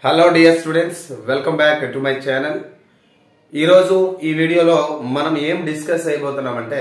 hello dear students welcome back to my channel ఈరోజు ఈ వీడియోలో మనం ఏం డిస్కస్ అయిపోతున్నామంటే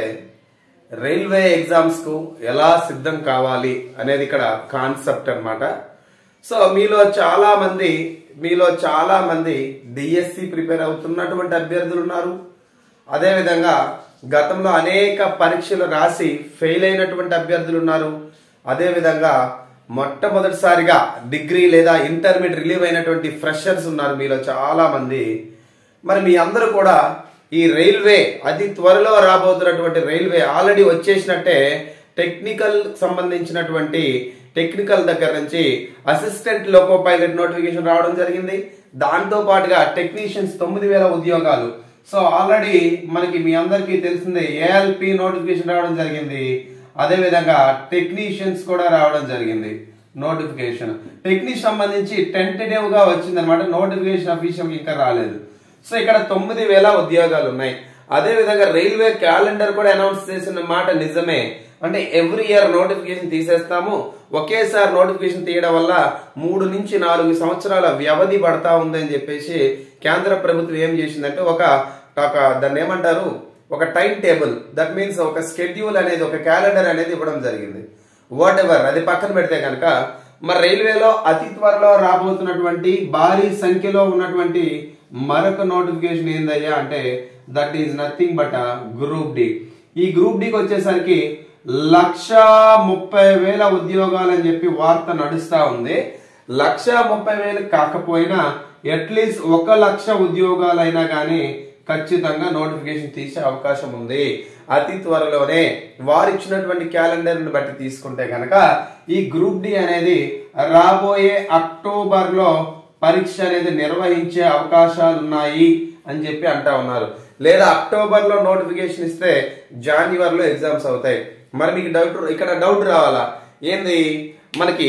రైల్వే ఎగ్జామ్స్కు ఎలా సిద్ధం కావాలి అనేది ఇక్కడ కాన్సెప్ట్ అన్నమాట సో మీలో చాలా మంది మీలో చాలా మంది డిఎస్సి ప్రిపేర్ అవుతున్నటువంటి అభ్యర్థులు ఉన్నారు అదేవిధంగా గతంలో అనేక పరీక్షలు రాసి ఫెయిల్ అయినటువంటి అభ్యర్థులు ఉన్నారు అదేవిధంగా మొట్టమొదటిసారిగా డిగ్రీ లేదా ఇంటర్మీడియట్ రిలీవ్ అయినటువంటి ఫ్రెషర్స్ ఉన్నారు మీలో చాలా మంది మరి మీ అందరూ కూడా ఈ రైల్వే అతి త్వరలో రాబోతున్నటువంటి రైల్వే ఆల్రెడీ వచ్చేసినట్టే టెక్నికల్ సంబంధించినటువంటి టెక్నికల్ దగ్గర నుంచి అసిస్టెంట్ లోకో పైలట్ నోటిఫికేషన్ రావడం జరిగింది దాంతో పాటుగా టెక్నీషియన్స్ తొమ్మిది వేల ఉద్యోగాలు సో ఆల్రెడీ మనకి మీ అందరికీ తెలిసిందే ఏఎల్పి నోటిఫికేషన్ రావడం జరిగింది అదే విధంగా టెక్నీషియన్స్ కూడా రావడం జరిగింది నోటిఫికేషన్ టెక్నీషియన్ సంబంధించి టెంటేటివ్ గా వచ్చింది అనమాట నోటిఫికేషన్ అఫీషియల్ ఇంకా రాలేదు సో ఇక్కడ తొమ్మిది వేల ఉద్యోగాలు ఉన్నాయి అదే విధంగా రైల్వే క్యాలెండర్ కూడా అనౌన్స్ చేసిన మాట నిజమే అంటే ఎవ్రీ ఇయర్ నోటిఫికేషన్ తీసేస్తాము ఒకేసారి నోటిఫికేషన్ తీయడం వల్ల మూడు నుంచి నాలుగు సంవత్సరాల వ్యవధి పడతా ఉందని చెప్పేసి కేంద్ర ప్రభుత్వం ఏం చేసిందంటే ఒక ఒక దాన్ని ఏమంటారు ఒక టైం టేబుల్ దట్ మీన్స్ ఒక స్కెడ్యూల్ అనేది ఒక క్యాలెండర్ అనేది ఇవ్వడం జరిగింది వాట్ ఎవర్ అది పక్కన పెడితే కనుక మరి రైల్వేలో అతి త్వరలో రాబోతున్నటువంటి భారీ సంఖ్యలో ఉన్నటువంటి మరొక నోటిఫికేషన్ ఏందయ్యా అంటే that is nothing but group D ఈ గ్రూప్ డికి వచ్చేసరికి లక్ష ముప్పై వేల ఉద్యోగాలు అని చెప్పి వార్త నడుస్తా ఉంది లక్ష ముప్పై వేలు కాకపోయినా అట్లీస్ట్ ఒక లక్ష ఉద్యోగాలైనా కానీ ఖచ్చితంగా నోటిఫికేషన్ తీసే అవకాశం ఉంది అతి త్వరలోనే వారు ఇచ్చినటువంటి క్యాలెండర్ ని బట్టి తీసుకుంటే కనుక ఈ గ్రూప్ డి అనేది రాబోయే అక్టోబర్ లో పరీక్ష అనేది నిర్వహించే అవకాశాలు ఉన్నాయి అని చెప్పి అంటా ఉన్నారు లేదా అక్టోబర్ లో నోటిఫికేషన్ ఇస్తే జాన్యువరిలో ఎగ్జామ్స్ అవుతాయి మరి మీకు డౌట్ ఇక్కడ డౌట్ రావాలా ఏంది మనకి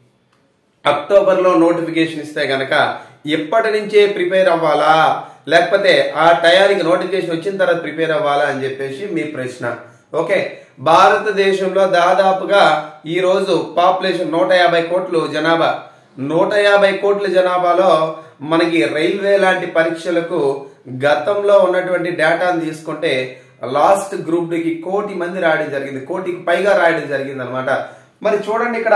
అక్టోబర్ లో నోటిఫికేషన్ ఇస్తే గనక ఎప్పటి నుంచే ప్రిపేర్ అవ్వాలా లేకపోతే ఆ టయానికి నోటిఫికేషన్ వచ్చిన తర్వాత ప్రిపేర్ అవ్వాలా అని చెప్పేసి మీ ప్రశ్న ఓకే భారతదేశంలో దాదాపుగా ఈ రోజు పాపులేషన్ నూట యాభై కోట్లు జనాభా నూట యాభై కోట్ల జనాభాలో మనకి రైల్వే లాంటి పరీక్షలకు గతంలో ఉన్నటువంటి డేటాను తీసుకుంటే లాస్ట్ గ్రూప్ కి కోటి మంది రాయడం జరిగింది కోటికి పైగా రాయడం జరిగింది అనమాట మరి చూడండి ఇక్కడ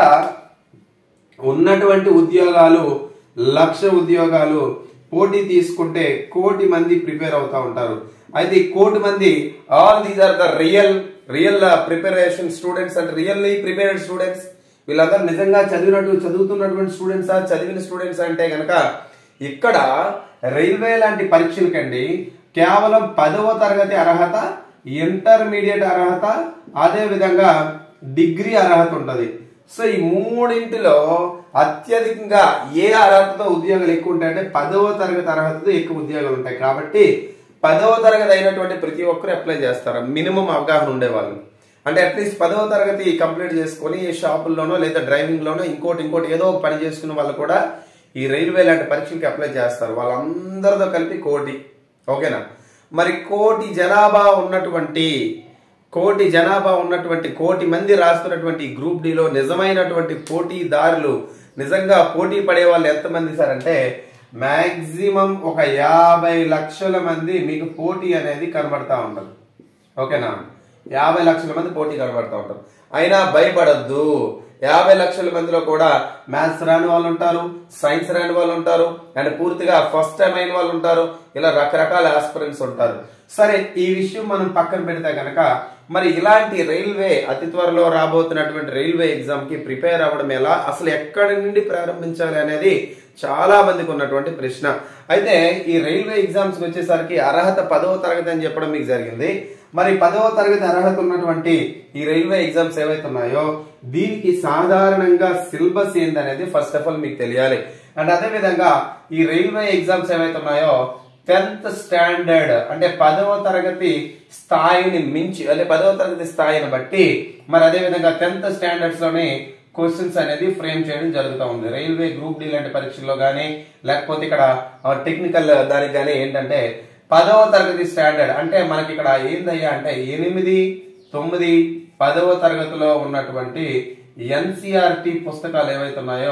ఉన్నటువంటి ఉద్యోగాలు లక్ష ఉద్యోగాలు పోటీ తీసుకుంటే కోటి మంది ప్రిపేర్ అవుతా ఉంటారు అయితే ఈ కోటి మంది all these are the real real preparation students అంటే రియల్లీ ప్రిపేర్డ్ స్టూడెంట్స్ వీళ్ళందరూ నిజంగా చదివినట్టు చదువుతున్నటువంటి స్టూడెంట్స్ చదివిన స్టూడెంట్స్ అంటే గనక ఇక్కడ రైల్వే లాంటి పరీక్షలకండి కేవలం పదవ తరగతి అర్హత ఇంటర్మీడియట్ అర్హత అదే విధంగా డిగ్రీ అర్హత ఉంటది సో ఈ మూడింటిలో అత్యధికంగా ఏ అర్హతతో ఉద్యోగాలు ఎక్కువ ఉంటాయంటే పదవ తరగతి అర్హతతో ఎక్కువ ఉద్యోగాలు ఉంటాయి కాబట్టి పదవ తరగతి అయినటువంటి ప్రతి ఒక్కరు అప్లై చేస్తారు మినిమం అవగాహన ఉండేవాళ్ళు అంటే అట్లీస్ట్ పదవ తరగతి కంప్లీట్ చేసుకొని షాపుల్లోనో లేదా డ్రైవింగ్ లోనో ఇంకోటి ఇంకోటి ఏదో ఒక పని చేసుకున్న వాళ్ళు కూడా ఈ రైల్వే లాంటి పరీక్షలకి అప్లై చేస్తారు వాళ్ళందరితో కలిపి కోటి ఓకేనా మరి కోటి జనాభా ఉన్నటువంటి కోటి జనాభా ఉన్నటువంటి కోటి మంది రాస్తున్నటువంటి గ్రూప్ డిలో నిజమైనటువంటి పోటీదారులు నిజంగా పోటీ పడే వాళ్ళు ఎంతమంది సార్ అంటే మాక్సిమం ఒక యాభై లక్షల మంది మీకు పోటీ అనేది కనబడతా ఉంటుంది ఓకేనా యాభై లక్షల మంది పోటీ కనబడతా ఉంటారు అయినా భయపడద్దు యాభై లక్షల మందిలో కూడా మ్యాథ్స్ రాని వాళ్ళు ఉంటారు సైన్స్ రాని వాళ్ళు ఉంటారు అండ్ పూర్తిగా ఫస్ట్ టైం అయిన వాళ్ళు ఉంటారు ఇలా రకరకాల ఆస్పిరెంట్స్ ఉంటారు సరే ఈ విషయం మనం పక్కన పెడితే కనుక మరి ఇలాంటి రైల్వే అతి త్వరలో రాబోతున్నటువంటి రైల్వే ఎగ్జామ్ కి ప్రిపేర్ అవ్వడం ఎలా అసలు ఎక్కడి నుండి ప్రారంభించాలి అనేది చాలా మందికి ఉన్నటువంటి ప్రశ్న అయితే ఈ రైల్వే ఎగ్జామ్స్ వచ్చేసరికి అర్హత పదవ తరగతి అని చెప్పడం మీకు జరిగింది మరి పదవ తరగతి అర్హత ఉన్నటువంటి ఈ రైల్వే ఎగ్జామ్స్ ఏవైతే ఉన్నాయో దీనికి సాధారణంగా సిలబస్ ఏందనేది ఫస్ట్ ఆఫ్ ఆల్ మీకు తెలియాలి అండ్ అదే విధంగా ఈ రైల్వే ఎగ్జామ్స్ ఏవైతే ఉన్నాయో టెన్త్ స్టాండర్డ్ అంటే పదవ తరగతి స్థాయిని మించి అంటే పదవ తరగతి స్థాయిని బట్టి మరి అదే విధంగా టెన్త్ స్టాండర్డ్స్ లోని క్వశ్చన్స్ అనేది ఫ్రేమ్ చేయడం జరుగుతూ ఉంది రైల్వే గ్రూప్ డి లాంటి పరీక్షల్లో కానీ లేకపోతే ఇక్కడ టెక్నికల్ దానికి కానీ ఏంటంటే పదవ తరగతి స్టాండర్డ్ అంటే మనకి ఇక్కడ ఏందయ్యా అంటే ఎనిమిది తొమ్మిది పదవ తరగతిలో ఉన్నటువంటి ఎన్సిఆర్టి పుస్తకాలు ఏవైతే ఉన్నాయో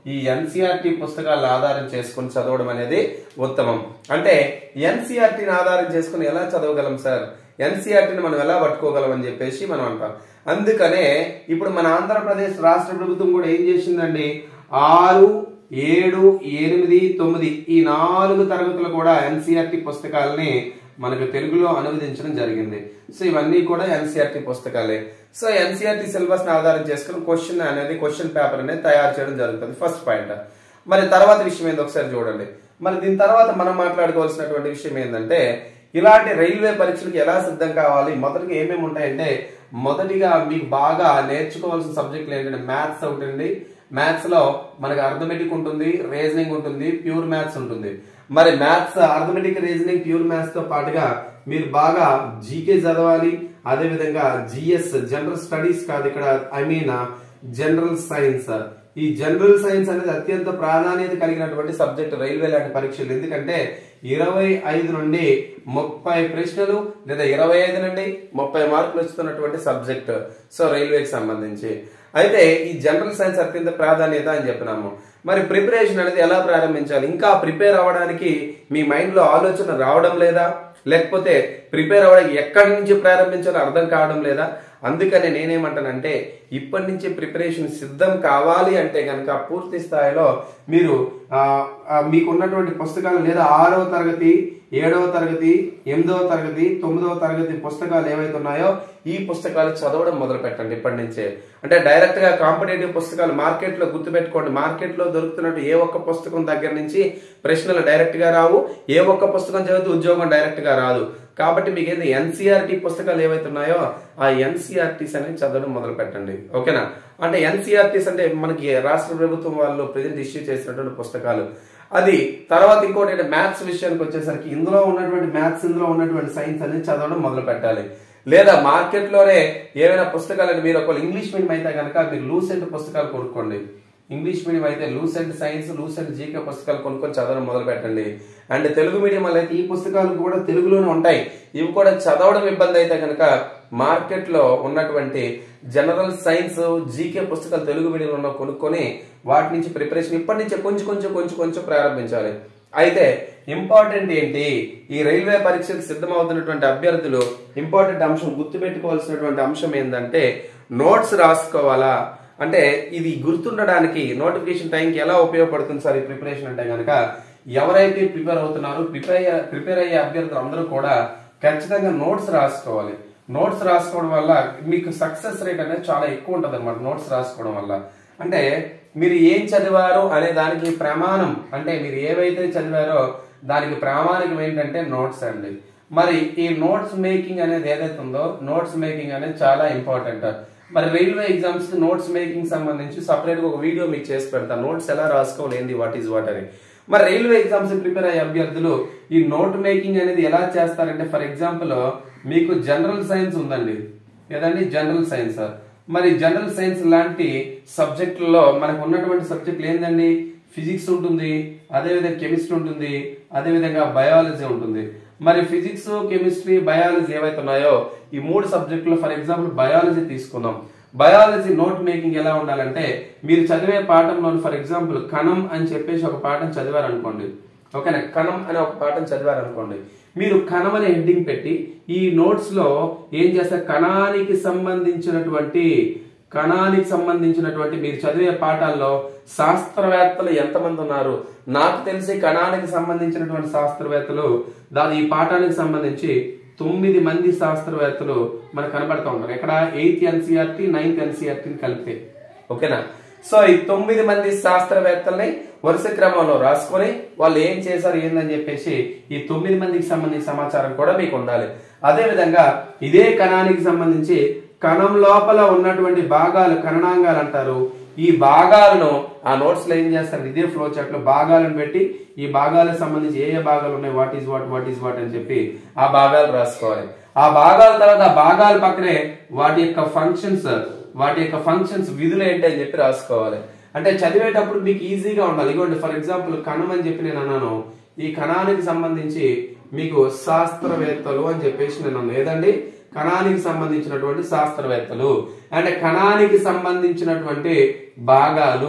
ఈ ఎన్సీఆర్టీ పుస్తకాలను ఆధారం చేసుకుని చదవడం అనేది ఉత్తమం అంటే ఎన్సీఆర్టీని ఆధారం చేసుకుని ఎలా చదవగలం సార్ ఎన్సీఆర్టీని మనం ఎలా పట్టుకోగలం అని చెప్పేసి మనం అంటాం అందుకనే ఇప్పుడు మన ఆంధ్రప్రదేశ్ రాష్ట్ర ప్రభుత్వం కూడా ఏం చేసిందండి ఆరు ఏడు ఎనిమిది తొమ్మిది ఈ నాలుగు తరగతులు కూడా ఎన్సీఆర్టీ పుస్తకాలని మనకు తెలుగులో అనువదించడం జరిగింది సో ఇవన్నీ కూడా ఎన్సీఆర్టీ పుస్తకాలే సో ఎన్సీఆర్టీ సిలబస్ ని ఆధారం చేసుకుని క్వశ్చన్ అనేది క్వశ్చన్ పేపర్ అనేది తయారు చేయడం జరుగుతుంది ఫస్ట్ పాయింట్ మరి తర్వాత విషయం ఏంది ఒకసారి చూడండి మరి దీని తర్వాత మనం మాట్లాడుకోవాల్సినటువంటి విషయం ఏంటంటే ఇలాంటి రైల్వే పరీక్షలకు ఎలా సిద్ధం కావాలి మొదటిగా ఏమేమి ఉంటాయంటే మొదటిగా మీకు బాగా నేర్చుకోవాల్సిన సబ్జెక్టులు ఏంటంటే మ్యాథ్స్ ఒకటి అండి మ్యాథ్స్ లో మనకి అర్థమెటిక్ ఉంటుంది రీజనింగ్ ఉంటుంది ప్యూర్ మ్యాథ్స్ ఉంటుంది మరి maths arithmetic reasoning pure maths తో పాటుగా మీరు బాగా జీకే చదవాలి అదే విధంగా జిఎస్ జనరల్ స్టడీస్ కాదు ఇక్కడ ఐ మీన్ జనరల్ సైన్స్ ఈ జనరల్ సైన్స్ అనేది అత్యంత ప్రాధాన్యత కలిగినటువంటి సబ్జెక్ట్ రైల్వే లాంటి పరీక్షలు ఎందుకంటే ఇరవై ఐదు నుండి ముప్పై ప్రశ్నలు లేదా ఇరవై ఐదు నుండి ముప్పై మార్కులు వస్తున్నటువంటి సబ్జెక్ట్ సో రైల్వేకి సంబంధించి అయితే ఈ జనరల్ సైన్స్ అత్యంత ప్రాధాన్యత అని చెప్పినాము మరి ప్రిపరేషన్ అనేది ఎలా ప్రారంభించాలి ఇంకా ప్రిపేర్ అవ్వడానికి మీ మైండ్ లో ఆలోచన రావడం లేదా లేకపోతే ప్రిపేర్ అవ్వడానికి ఎక్కడి నుంచి ప్రారంభించాలో అర్థం కావడం లేదా అందుకని నేనేమంటానంటే ఇప్పటి నుంచి ప్రిపరేషన్ సిద్ధం కావాలి అంటే కనుక పూర్తి స్థాయిలో మీరు ఆ, ఆ, మీకు ఉన్నటువంటి పుస్తకాలు లేదా ఆరవ తరగతి ఏడవ తరగతి ఎనిమిదవ తరగతి తొమ్మిదవ తరగతి పుస్తకాలు ఏవైతే ఉన్నాయో ఈ పుస్తకాలు చదవడం మొదలు పెట్టండి ఇప్పటి నుంచే అంటే డైరెక్ట్ గా కాంపిటేటివ్ పుస్తకాలు మార్కెట్ లో గుర్తుపెట్టుకోండి మార్కెట్ లో దొరుకుతున్నట్టు ఏ ఒక్క పుస్తకం దగ్గర నుంచి ప్రశ్నలు డైరెక్ట్ గా రావు ఏ ఒక్క పుస్తకం చదివితే ఉద్యోగం డైరెక్ట్ గా రాదు కాబట్టి మీకు ఏంటి ఎన్సీఆర్టీ పుస్తకాలు ఏవైతే ఉన్నాయో ఆ ఎన్సీఆర్టీస్ అనేది చదవడం మొదలు పెట్టండి ఓకేనా అంటే ఎన్సీఆర్టీస్ అంటే మనకి రాష్ట్ర ప్రభుత్వం వాళ్ళు ప్రజెంట్ ఇష్యూ చేసినటువంటి పుస్తకాలు అది తర్వాత ఇంకోటి అంటే మ్యాథ్స్ విషయానికి వచ్చేసరికి ఇందులో ఉన్నటువంటి మ్యాథ్స్ ఇందులో ఉన్నటువంటి సైన్స్ అనేది చదవడం మొదలు పెట్టాలి లేదా మార్కెట్ లోనే ఏవైనా పుస్తకాలు మీరు ఒకవేళ ఇంగ్లీష్ మీడియం అయితే కనుక మీరు లూసెంట్ పుస్తకాలు కొనుక్కోండి ఇంగ్లీష్ మీడియం అయితే లూసెంట్ సైన్స్ లూసెంట్ జీకే పుస్తకాలు కొనుక్కొని చదవడం మొదలు పెట్టండి అండ్ తెలుగు మీడియం వల్ల అయితే ఈ పుస్తకాలు కూడా తెలుగులోనే ఉంటాయి ఇవి కూడా చదవడం ఇబ్బంది అయితే కనుక మార్కెట్ లో ఉన్నటువంటి జనరల్ సైన్స్ జీకే పుస్తకాలు తెలుగు మీడియంలో ఉన్న కొనుక్కొని వాటి నుంచి ప్రిపరేషన్ ఇప్పటి నుంచే కొంచెం కొంచెం కొంచెం కొంచెం ప్రారంభించాలి అయితే ఇంపార్టెంట్ ఏంటి ఈ రైల్వే పరీక్షకు సిద్ధమవుతున్నటువంటి అభ్యర్థులు ఇంపార్టెంట్ అంశం గుర్తుపెట్టుకోవాల్సినటువంటి అంశం ఏంటంటే నోట్స్ రాసుకోవాలా అంటే ఇది గుర్తుండడానికి నోటిఫికేషన్ టైంకి ఎలా ఉపయోగపడుతుంది సార్ ఈ ప్రిపరేషన్ అంటే కనుక ఎవరైతే ప్రిపేర్ అవుతున్నారో ప్రిపేర్ ప్రిపేర్ అయ్యే అభ్యర్థులు అందరూ కూడా ఖచ్చితంగా నోట్స్ రాసుకోవాలి నోట్స్ రాసుకోవడం వల్ల మీకు సక్సెస్ రేట్ అనేది చాలా ఎక్కువ ఉంటుంది అనమాట నోట్స్ రాసుకోవడం వల్ల అంటే మీరు ఏం చదివారు అనే దానికి ప్రమాణం అంటే మీరు ఏవైతే చదివారో దానికి ప్రామాణికం ఏంటంటే నోట్స్ అండి మరి ఈ నోట్స్ మేకింగ్ అనేది ఏదైతే ఉందో నోట్స్ మేకింగ్ అనేది చాలా ఇంపార్టెంట్ మరి రైల్వే ఎగ్జామ్స్ కి నోట్స్ మేకింగ్ సంబంధించి సపరేట్ గా ఒక వీడియో మీకు చేసి పెడతా నోట్స్ ఎలా రాసుకోవాలి ఏంది వాట్ ఈస్ వాట్ అని మరి రైల్వే ఎగ్జామ్స్ ప్రిపేర్ అయ్యే అభ్యర్థులు ఈ నోట్ మేకింగ్ అనేది ఎలా చేస్తారంటే ఫర్ ఎగ్జాంపుల్ మీకు జనరల్ సైన్స్ ఉందండి ఏదండి జనరల్ సైన్స్ మరి జనరల్ సైన్స్ లాంటి సబ్జెక్టులలో మనకు ఉన్నటువంటి సబ్జెక్టులు ఏందండి ఫిజిక్స్ ఉంటుంది అదేవిధంగా కెమిస్ట్రీ ఉంటుంది అదేవిధంగా బయాలజీ ఉంటుంది మరి ఫిజిక్స్ కెమిస్ట్రీ బయాలజీ ఏవైతే ఉన్నాయో ఈ మూడు సబ్జెక్టులు ఫర్ ఎగ్జాంపుల్ బయాలజీ తీసుకుందాం బయాలజీ నోట్ మేకింగ్ ఎలా ఉండాలంటే మీరు చదివే పాఠంలో ఫర్ ఎగ్జాంపుల్ కణం అని చెప్పేసి ఒక పాఠం చదివారనుకోండి ఓకేనా కణం అనే ఒక పాఠం చదివారనుకోండి మీరు కణం అనే హెడ్డింగ్ పెట్టి ఈ నోట్స్ లో ఏం చేస్తారు కణానికి సంబంధించినటువంటి కణానికి సంబంధించినటువంటి మీరు చదివే పాఠాల్లో శాస్త్రవేత్తలు ఎంతమంది ఉన్నారు నాకు తెలిసి కణానికి సంబంధించినటువంటి శాస్త్రవేత్తలు దాని ఈ పాఠానికి సంబంధించి తొమ్మిది మంది శాస్త్రవేత్తలు మనకు కనబడతా ఉంటారు ఇక్కడ ఎయిత్ ఎన్సీఆర్టీ నైన్త్ ఎన్సీఆర్టీని కలిపితే ఓకేనా సో ఈ తొమ్మిది మంది శాస్త్రవేత్తల్ని వరుస క్రమంలో రాసుకొని వాళ్ళు ఏం చేశారు ఏందని చెప్పేసి ఈ తొమ్మిది మందికి సంబంధించిన సమాచారం కూడా మీకు ఉండాలి అదే విధంగా ఇదే కణానికి సంబంధించి కణం లోపల ఉన్నటువంటి భాగాలు కణాంగాలు అంటారు ఈ భాగాలను ఆ నోట్స్ లో ఏం చేస్తారు ఇదే ఫ్లో చార్ట్ లో భాగాలను పెట్టి ఈ భాగాలకు సంబంధించి ఏ ఏ భాగాలు ఉన్నాయి what is what what is what అని చెప్పి ఆ భాగాలు రాసుకోవాలి ఆ భాగాల తర్వాత ఆ భాగాల పక్కనే వాటి యొక్క ఫంక్షన్స్ వాటి యొక్క ఫంక్షన్స్ విధులు ఏంటి అని చెప్పి రాసుకోవాలి అంటే చదివేటప్పుడు మీకు ఈజీగా ఉండాలి ఇగోండి ఫర్ ఎగ్జాంపుల్ కణం అని చెప్పి నేను అన్నాను ఈ కణానికి సంబంధించి మీకు శాస్త్రవేత్తలు అని చెప్పేసి నేను అన్నాను ఏదండి కణానికి సంబంధించినటువంటి శాస్త్రవేత్తలు అంటే కణానికి సంబంధించినటువంటి భాగాలు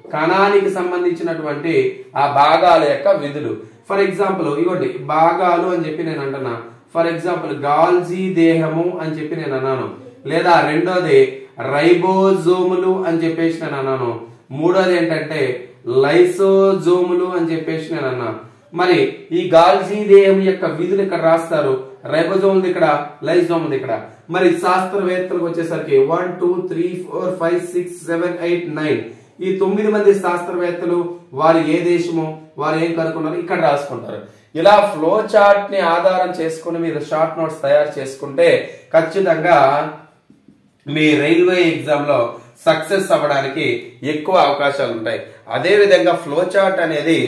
కణానికి సంబంధించినటువంటి ఆ భాగాల యొక్క విధులు ఫర్ ఎగ్జాంపుల్ ఇవ్వండి భాగాలు అని చెప్పి నేను అంటున్నా ఫర్ ఎగ్జాంపుల్ గాల్జీ దేహము అని చెప్పి నేను అన్నాను లేదా రెండోది రైబోజోములు అని చెప్పేసి నేను అన్నాను మూడోది ఏంటంటే లైసోజోములు అని చెప్పేసి నేను అన్నాను మరి ఈ గాల్జీ దేహం యొక్క విధులు ఇక్కడ రాస్తారు రైబోజోములు ఇక్కడ లైజోములు ఇక్కడ మరి శాస్త్రవేత్తలకు వచ్చేసరికి one two three four five six seven eight nine ఈ తొమ్మిది మంది శాస్త్రవేత్తలు వారు ఏ దేశము వారు ఏం కనుక్కున్నారు ఇక్కడ రాసుకుంటారు ఇలా ఫ్లో చార్ట్ ని ఆధారం చేసుకుని మీరు షార్ట్ నోట్స్ తయారు చేసుకుంటే ఖచ్చితంగా మీ రైల్వే ఎగ్జామ్ లో సక్సెస్ అవ్వడానికి ఎక్కువ అవకాశాలు ఉంటాయి అదే విధంగా ఫ్లో చార్ట్ అనేది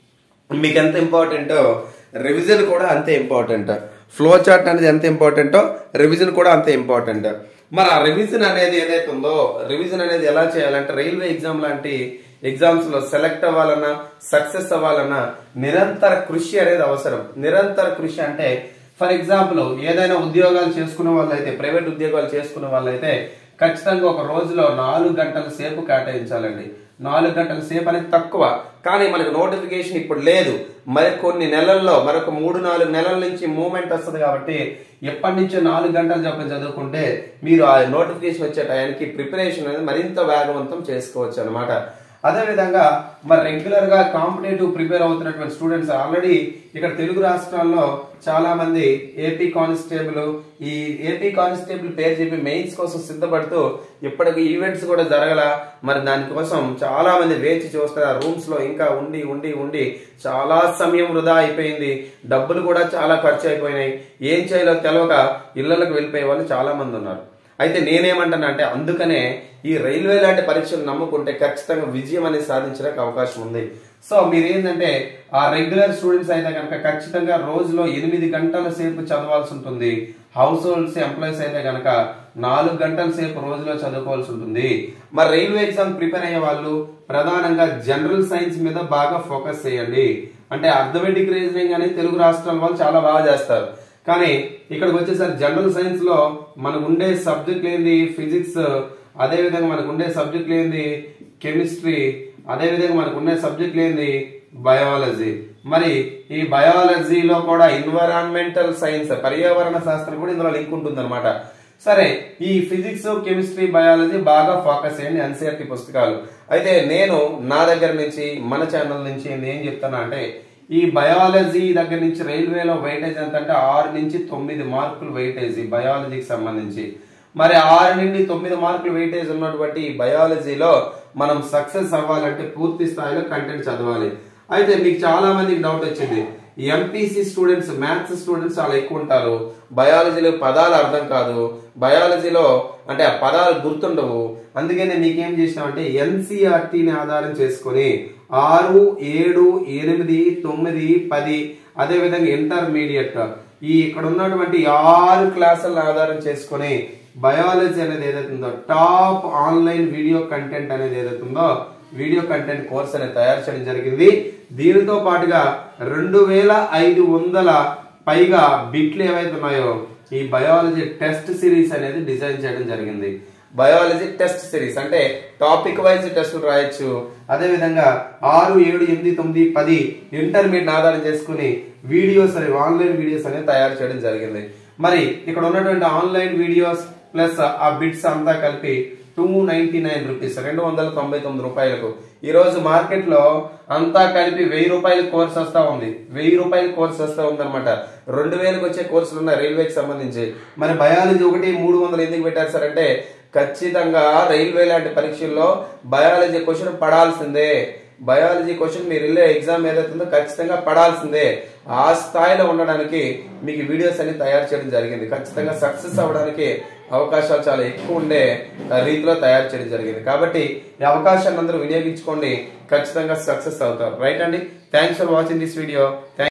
మీకు ఎంత ఇంపార్టెంటో రివిజన్ కూడా అంతే ఇంపార్టెంట్ ఫ్లో చార్ట్ అనేది ఎంత ఇంపార్టెంటో రివిజన్ కూడా అంతే ఇంపార్టెంట్ మరి ఆ రివిజన్ అనేది ఏదైతే ఉందో రివిజన్ అనేది ఎలా చేయాలంటే రైల్వే ఎగ్జామ్ లాంటి ఎగ్జామ్స్ లో సెలెక్ట్ అవ్వాలన్నా సక్సెస్ అవ్వాలన్నా నిరంతర కృషి అనేది అవసరం నిరంతర కృషి అంటే ఫర్ ఎగ్జాంపుల్ ఏదైనా ఉద్యోగాలు చేసుకునే వాళ్ళైతే ప్రైవేట్ ఉద్యోగాలు చేసుకునే వాళ్ళైతే ఖచ్చితంగా ఒక రోజులో నాలుగు గంటల సేపు కేటాయించాలండి నాలుగు గంటల సేపు అనేది తక్కువ కానీ మనకు నోటిఫికేషన్ ఇప్పుడు లేదు మరి కొన్ని నెలల్లో మరొక మూడు నాలుగు నెలల నుంచి మూమెంట్ వస్తుంది కాబట్టి ఎప్పటి నుంచో నాలుగు గంటలు చెప్పి చదువుకుంటే మీరు ఆ నోటిఫికేషన్ వచ్చే టయానికి ప్రిపరేషన్ అనేది మరింత వేగవంతం చేసుకోవచ్చు అనమాట అదే విధంగా మరి రెగ్యులర్ గా కాంపిటేటివ్ ప్రిపేర్ అవుతున్నటువంటి స్టూడెంట్స్ ఆల్రెడీ ఇక్కడ తెలుగు రాష్ట్రాల్లో చాలా మంది ఏపీ కానిస్టేబుల్ ఈ ఏపీ కానిస్టేబుల్ పేరు చెప్పి మెయిన్స్ కోసం సిద్ధపడుతూ ఇప్పటికి ఈవెంట్స్ కూడా జరగల మరి దానికోసం చాలా మంది వేచి చూస్తారు రూమ్స్ లో ఇంకా ఉండి ఉండి ఉండి చాలా సమయం వృధా అయిపోయింది డబ్బులు కూడా చాలా ఖర్చు అయిపోయినాయి ఏం చేయాలో తెలవక ఇళ్లకు వెళ్ళిపోయే వాళ్ళు చాలా మంది ఉన్నారు అయితే నేనేమంటాను అంటే అందుకనే ఈ రైల్వే లాంటి పరీక్షలు నమ్ముకుంటే ఖచ్చితంగా విజయం అనేది సాధించడానికి అవకాశం ఉంది సో మీరు ఏంటంటే ఆ రెగ్యులర్ స్టూడెంట్స్ అయితే కనుక ఖచ్చితంగా రోజులో ఎనిమిది గంటల సేపు చదవాల్సి ఉంటుంది హౌస్ హోల్డ్స్ ఎంప్లాయీస్ అయితే కనుక నాలుగు గంటల సేపు రోజులో చదువుకోవాల్సి ఉంటుంది మరి రైల్వే ఎగ్జామ్ ప్రిపేర్ అయ్యే వాళ్ళు ప్రధానంగా జనరల్ సైన్స్ మీద బాగా ఫోకస్ చేయండి అంటే అర్థమెటిక్ రీజనింగ్ అనేది తెలుగు రాష్ట్రాల వాళ్ళు చాలా బాగా చేస్తారు కానీ ఇక్కడికి వచ్చేసరికి జనరల్ సైన్స్ లో మనకు ఉండే సబ్జెక్ట్ ఏంది ఫిజిక్స్ అదే విధంగా మనకు ఉండే సబ్జెక్ట్ ఏంది కెమిస్ట్రీ అదే విధంగా మనకు ఉండే సబ్జెక్ట్ ఏంది బయాలజీ మరి ఈ బయాలజీలో కూడా ఎన్విరాన్మెంటల్ సైన్స్ పర్యావరణ శాస్త్రం కూడా ఇందులో లింక్ ఉంటుంది అనమాట సరే ఈ ఫిజిక్స్ కెమిస్ట్రీ బయాలజీ బాగా ఫోకస్ చేయండి ఎన్సీఆర్టీ పుస్తకాలు అయితే నేను నా దగ్గర నుంచి మన ఛానల్ నుంచి నేను ఏం చెప్తానా అంటే ఈ బయాలజీ దగ్గర నుంచి రైల్వేలో వెయిటేజ్ ఎంత అంటే ఆరు నుంచి తొమ్మిది మార్కులు వెయిటేజ్ బయాలజీకి సంబంధించి మరి ఆరు నుండి తొమ్మిది మార్కులు వెయిటేజ్ ఉన్నటువంటి ఈ బయాలజీలో మనం సక్సెస్ అవ్వాలంటే పూర్తి స్థాయిలో కంటెంట్ చదవాలి అయితే మీకు చాలా మందికి డౌట్ వచ్చింది ఎంపీసీ స్టూడెంట్స్ మ్యాథ్స్ స్టూడెంట్స్ చాలా ఎక్కువ ఉంటారు బయాలజీలో పదాలు అర్థం కాదు బయాలజీలో అంటే ఆ పదాలు గుర్తుండవు అందుకనే మీకేం చేసినామంటే ఎన్సీఆర్టీని ఆధారం చేసుకొని ఆరు ఏడు ఎనిమిది తొమ్మిది పది అదే విధంగా ఇంటర్మీడియట్ ఈ ఇక్కడ ఉన్నటువంటి ఆరు క్లాసులను ఆధారం చేసుకొని బయాలజీ అనేది ఏదైతే ఉందో టాప్ ఆన్లైన్ వీడియో కంటెంట్ అనేది ఏదైతే ఉందో వీడియో కంటెంట్ కోర్స్ అనేది తయారు చేయడం జరిగింది దీనితో పాటుగా రెండు వేల ఐదు వందల పైగా బిట్లు ఏవైతే ఉన్నాయో ఈ బయాలజీ టెస్ట్ సిరీస్ అనేది డిజైన్ చేయడం జరిగింది బయాలజీ టెస్ట్ సిరీస్ అంటే టాపిక్ వైజ్ టెస్టులు రాయొచ్చు అదే విధంగా ఆరు ఏడు ఎనిమిది తొమ్మిది పది ఇంటర్మీడియట్ ఆధారం చేసుకుని వీడియోస్ అనేవి ఆన్లైన్ వీడియోస్ అనేవి తయారు చేయడం జరిగింది మరి ఇక్కడ ఉన్నటువంటి ఆన్లైన్ వీడియోస్ ప్లస్ ఆ బిట్స్ అంతా కలిపి టూ నైన్టీ నైన్ రూపీస్ రెండు వందల తొంభై తొమ్మిది రూపాయలకు ఈ రోజు మార్కెట్ లో అంతా కలిపి వెయ్యి రూపాయల కోర్స్ వస్తా ఉంది వెయ్యి రూపాయల కోర్స్ వస్తా ఉంది అనమాట రెండు వేలకు వచ్చే కోర్సులు ఉన్నాయి రైల్వేకి సంబంధించి మరి బయాలజీ ఒకటి మూడు వందలు ఎందుకు పెట్టారు సార్ అంటే ఖచ్చితంగా రైల్వే లాంటి పరీక్షల్లో బయాలజీ క్వశ్చన్ పడాల్సిందే బయాలజీ క్వశ్చన్ మీరు వెళ్ళే ఎగ్జామ్ ఏదైతుందో ఖచ్చితంగా పడాల్సిందే ఆ స్థాయిలో ఉండడానికి మీకు వీడియోస్ అన్ని తయారు చేయడం జరిగింది ఖచ్చితంగా సక్సెస్ అవ్వడానికి అవకాశాలు చాలా ఎక్కువ ఉండే రీతిలో తయారు చేయడం జరిగింది కాబట్టి ఈ అవకాశాన్ని అందరూ వినియోగించుకోండి ఖచ్చితంగా సక్సెస్ అవుతారు రైట్ అండి thanks for watching this video